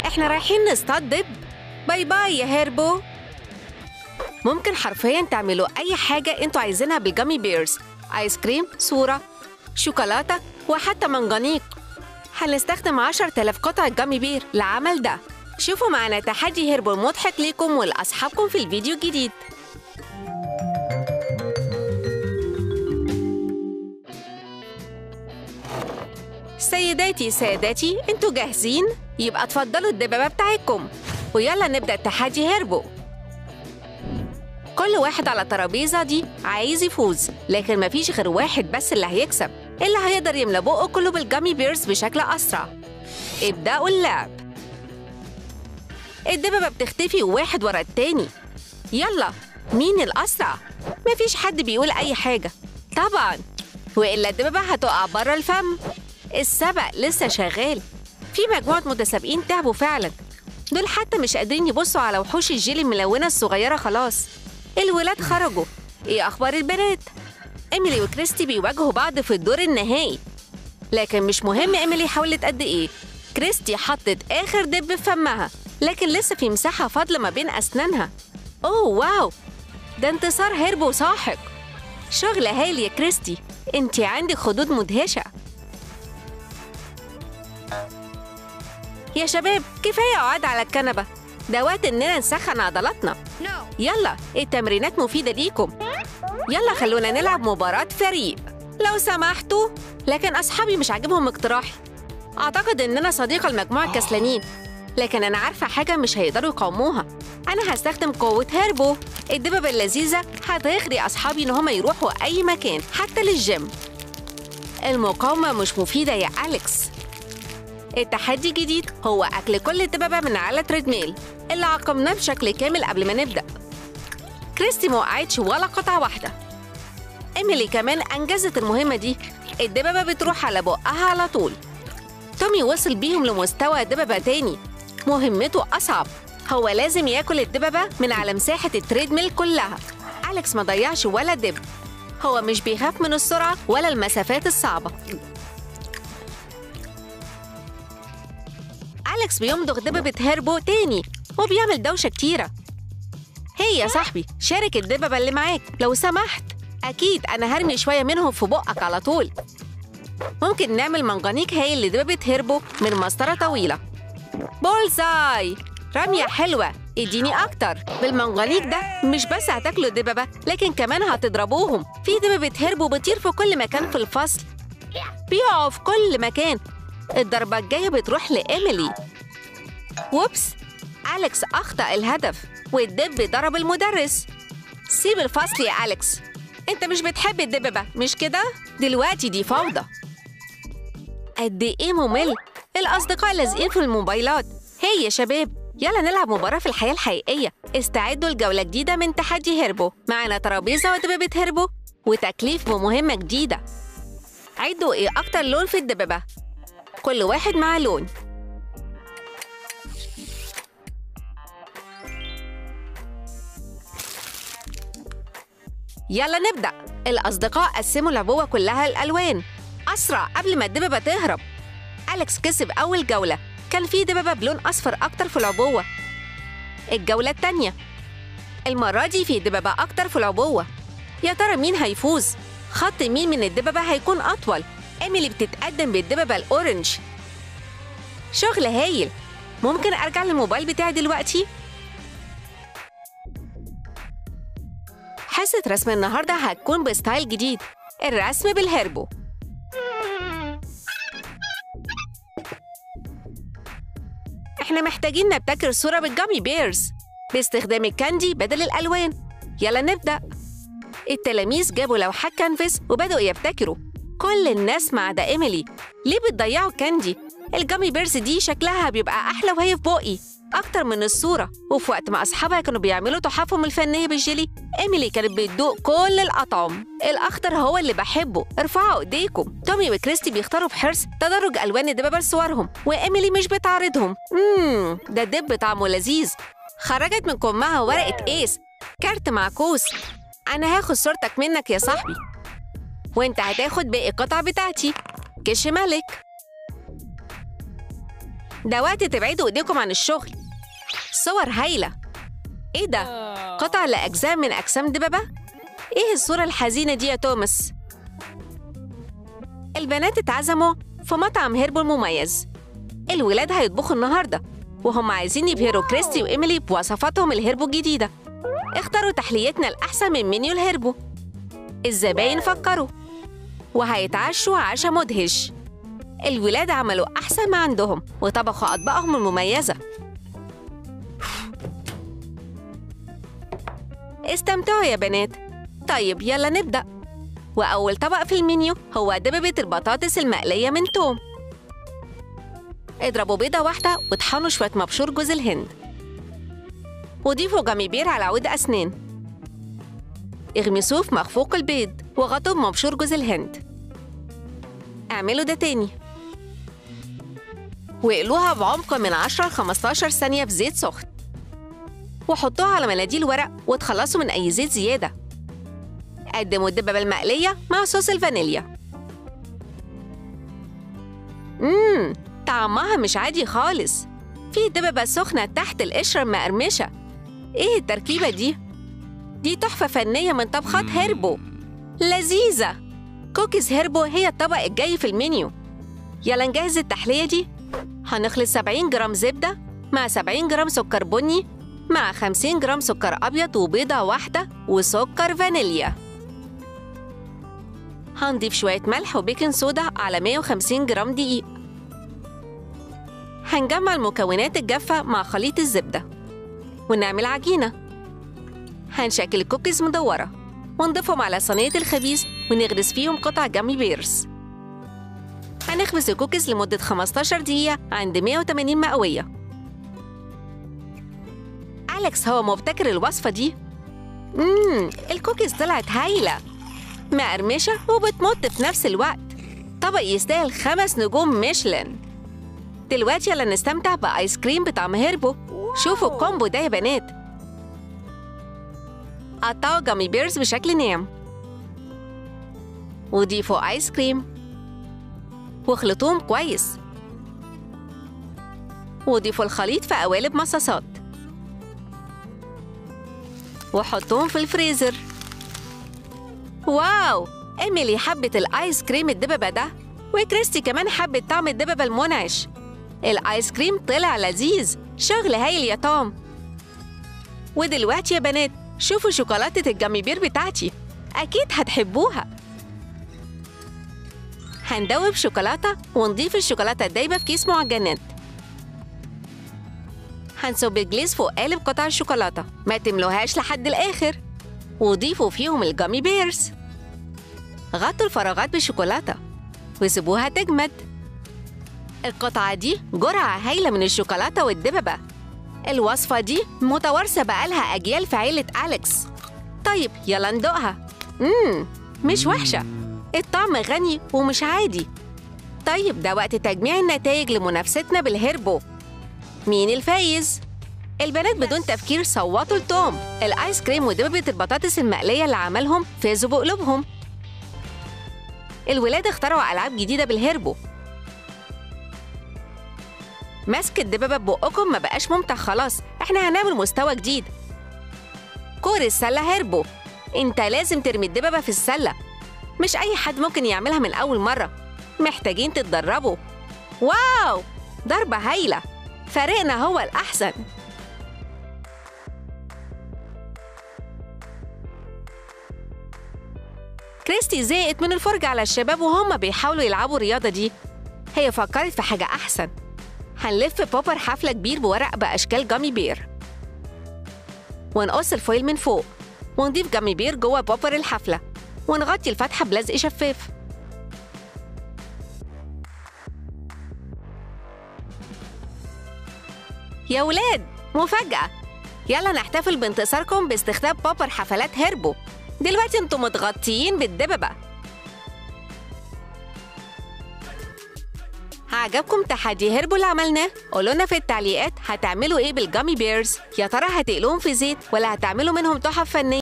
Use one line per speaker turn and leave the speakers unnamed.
احنا رايحين نصطاد دب باي باي يا هيربو ممكن حرفيا تعملوا اي حاجة انتوا عايزينها بالجامي بيرز ايس كريم صورة شوكولاتة وحتى منجنيق هنستخدم 10000 قطعة جامي بير لعمل ده شوفوا معنا تحدي هيربو مضحك ليكم ولأصحابكم في الفيديو الجديد سيداتي سادتي انتوا جاهزين؟ يبقى اتفضلوا الدبابة بتاعتكم ويلا نبدأ تحدي هيربو كل واحد على الترابيزة دي عايز يفوز لكن مفيش غير واحد بس اللي هيكسب اللي هيقدر يملى بقه كله بالجامي بيرز بشكل أسرع ابدأوا اللعب الدببة بتختفي واحد ورا التاني يلا مين الأسرع؟ مفيش حد بيقول أي حاجة طبعا وإلا الدببة هتقع بره الفم السبق لسه شغال في مجموعة متسابقين تعبوا فعلا دول حتى مش قادرين يبصوا على وحوش الجيلي الملونة الصغيرة خلاص الولاد خرجوا ايه أخبار البنات؟ إيميلي وكريستي بيواجهوا بعض في الدور النهائي لكن مش مهم إيميلي حاولت قد إيه كريستي حطت آخر دب في فمها لكن لسه في مساحة فاضلة ما بين أسنانها أوه واو ده انتصار هيربو ساحق شغل هايل يا كريستي انت عندك خدود مدهشة يا شباب كفاية قعاد على الكنبة ده وقت إننا نسخن عضلاتنا يلا التمرينات مفيدة ليكم يلا خلونا نلعب مباراة فريق لو سمحتوا لكن أصحابي مش عاجبهم اقتراحي أعتقد إننا صديقة المجموعة الكسلانين لكن أنا عارفة حاجة مش هيقدروا يقاوموها أنا هستخدم قوة هيربو الدببة اللذيذة هتغري أصحابي إن هما يروحوا أي مكان حتى للجيم المقاومة مش مفيدة يا أليكس التحدي الجديد هو أكل كل دببة من على تريدميل اللي عقمناه بشكل كامل قبل ما نبدأ كريستي ما وقعتش ولا قطعة واحدة إيميلي كمان أنجزت المهمة دي الدببة بتروح على بقها على طول تومي وصل بيهم لمستوى دببة تاني مهمته أصعب هو لازم ياكل الدببة من على مساحة التريدميل كلها أليكس ما ضيعش ولا دب هو مش بيخاف من السرعة ولا المسافات الصعبة أليكس بيمضغ دببة هيربو تاني وبيعمل دوشة كتيرة هي يا صاحبي شارك الدببة اللي معاك لو سمحت أكيد أنا هرمي شوية منهم في بقك على طول ممكن نعمل منجنيق هايل لدببة هيربو من مسطرة طويلة بولزاي رمية حلوة اديني أكتر بالمنجنيق ده مش بس هتاكلوا الدببة لكن كمان هتضربوهم في دببة هيربو بتطير في كل مكان في الفصل بيقعوا في كل مكان الضربة الجاية بتروح لإيميلي ووبس أليكس أخطأ الهدف والدب ضرب المدرس سيب الفصل يا أليكس أنت مش بتحب الدببة مش كده؟ دلوقتي دي فوضى قد إيه ممل الأصدقاء لازقين في الموبايلات هي يا شباب يلا نلعب مباراة في الحياة الحقيقية استعدوا لجولة جديدة من تحدي هيربو معنا ترابيزة ودببة هيربو وتكليف بمهمة جديدة عدوا إيه أكتر لون في الدببة كل واحد مع لون يلا نبدأ الأصدقاء قسموا العبوة كلها الألوان أسرع قبل ما الدببة تهرب أليكس كسب أول جولة كان في دببة بلون أصفر أكتر في العبوة الجولة التانية المرة دي في دببة أكتر في العبوة يا ترى مين هيفوز؟ خط مين من الدببة هيكون أطول؟ إيميلي بتتقدم بالدببة الأورنج شغل هايل ممكن أرجع للموبايل بتاعي دلوقتي؟ حصة رسم النهاردة هتكون بستايل جديد الرسم بالهربو احنا محتاجين نبتكر صورة بالجامي بيرز باستخدام الكاندي بدل الألوان يلا نبدأ التلاميذ جابوا لوحات كانفاس وبدأوا يبتكروا كل الناس ما عدا إيميلي ليه بتضيعوا الكاندي؟ الجامي بيرز دي شكلها بيبقى أحلى وهي في بقي أكتر من الصورة وفي وقت ما أصحابها كانوا بيعملوا تحفهم الفنية بالجيلي إيميلي كانت بتدوق كل الأطعم الأخضر هو اللي بحبه ارفعوا إيديكم تومي وكريستي بيختاروا بحرص تدرج ألوان الدبابة لصورهم وإيميلي مش بتعرضهم مم ده دب طعمه لذيذ خرجت من كمها ورقة إيس كارت معكوس أنا هاخد صورتك منك يا صاحبي وانت هتاخد باقي القطع بتاعتي كش ملك ده وقت تبعدوا ايديكم عن الشغل صور هايلة ايه ده؟ قطع لأجزاء من أجسام دببة؟ ايه الصورة الحزينة دي يا توماس؟ البنات اتعزموا في مطعم هيربو المميز الولاد هيطبخوا النهاردة وهم عايزين يبهروا كريستي وإيميلي بوصفاتهم الهيربو الجديدة اختاروا تحليتنا الأحسن من منيو الهيربو الزباين فكروا وهيتعشوا عشاء مدهش الولاد عملوا أحسن ما عندهم وطبخوا أطباقهم المميزة استمتعوا يا بنات طيب يلا نبدأ وأول طبق في المنيو هو دببة البطاطس المقلية من توم اضربوا بيضة واحدة وطحنوا شوية مبشور جوز الهند وضيفوا جميبير على عود أسنان اغمسوه في مخفوق البيض وغطوه بمبشور جوز الهند اعملوا ده تاني واقلوها بعمق من 10 ل 15 ثانية في زيت سخن وحطوها على مناديل ورق وتخلصوا من أي زيت زيادة قدموا الدببة المقلية مع صوص الفانيليا مم طعمها مش عادي خالص في دببة سخنة تحت القشرة المقرمشة ايه التركيبة دي؟ دي تحفة فنية من طبخات هيربو لذيذة كوكيز هيربو هي الطبق الجاي في المنيو يلا نجهز التحلية دي هنخلط 70 جرام زبدة مع 70 جرام سكر بني مع 50 جرام سكر أبيض وبيضة واحدة وسكر فانيليا هنضيف شوية ملح وبيكنج صودا على 150 جرام دقيق هنجمع المكونات الجافة مع خليط الزبدة ونعمل عجينة هنشكل الكوكيز مدورة ونضيفهم على صينية الخبيز ونغرس فيهم قطع جامي بيرز هنخبز الكوكيز لمدة 15 دقيقة عند 180 مئوية أليكس هو مبتكر الوصفة دي مم الكوكيز طلعت هايلة مقرمشة وبتمط في نفس الوقت طبق يستاهل خمس نجوم ميشلان دلوقتي يلا نستمتع بآيس كريم بطعم هيربو شوفوا الكومبو ده يا بنات قطعوا جامي بيرز بشكل ناعم وضيفوا آيس كريم واخلطوهم كويس وضيفوا الخليط في قوالب مصاصات وحطوهم في الفريزر واو إيميلي حبت الآيس كريم الدببة ده وكريستي كمان حبت طعم الدببة المنعش الآيس كريم طلع لذيذ شغل هايل يا توم ودلوقتي يا بنات شوفوا شوكولاتة الجامي بير بتاعتي أكيد هتحبوها هندوب شوكولاتة ونضيف الشوكولاتة الدايبة في كيس معجنات هنصب الجليز فوق قالب قطع الشوكولاتة ما تملوهاش لحد الآخر وضيفوا فيهم الجامي بيرز غطوا الفراغات بالشوكولاتة وسيبوها تجمد القطعة دي جرعة هايلة من الشوكولاتة والدببة الوصفة دي متوارثة بقالها أجيال في عيلة أليكس طيب يلا ندوقها مم مش وحشة الطعم غني ومش عادي طيب ده وقت تجميع النتائج لمنافستنا بالهيربو مين الفايز؟ البنات بدون تفكير صوتوا لتوم الآيس كريم ودببة البطاطس المقلية اللي عملهم فازوا بقلوبهم الولاد اخترعوا ألعاب جديدة بالهيربو مسك الدببة ببقكم ما بقاش ممتع خلاص احنا هنعمل مستوى جديد كور السلة هيربو انت لازم ترمي الدببة في السلة مش أي حد ممكن يعملها من أول مرة محتاجين تتدربوا واو ضربة هايلة فريقنا هو الأحسن كريستي زهقت من الفرجة على الشباب وهم بيحاولوا يلعبوا الرياضة دي هي فكرت في حاجة أحسن هنلف بوبر حفلة كبير بورق بأشكال جامي بير ونقص الفويل من فوق ونضيف جامي بير جوه بوبر الحفلة ونغطي الفتحة بلزق شفاف يا ولاد مفاجأة يلا نحتفل بانتصاركم باستخدام بوبر حفلات هيربو دلوقتي انتم متغطيين بالدببة عجبكم تحدي هيربو اللي عملناه؟ قولوا لنا في التعليقات هتعملوا ايه بالجامي بيرز؟ يا ترى هتقلوهم في زيت ولا هتعملوا منهم تحف فنية؟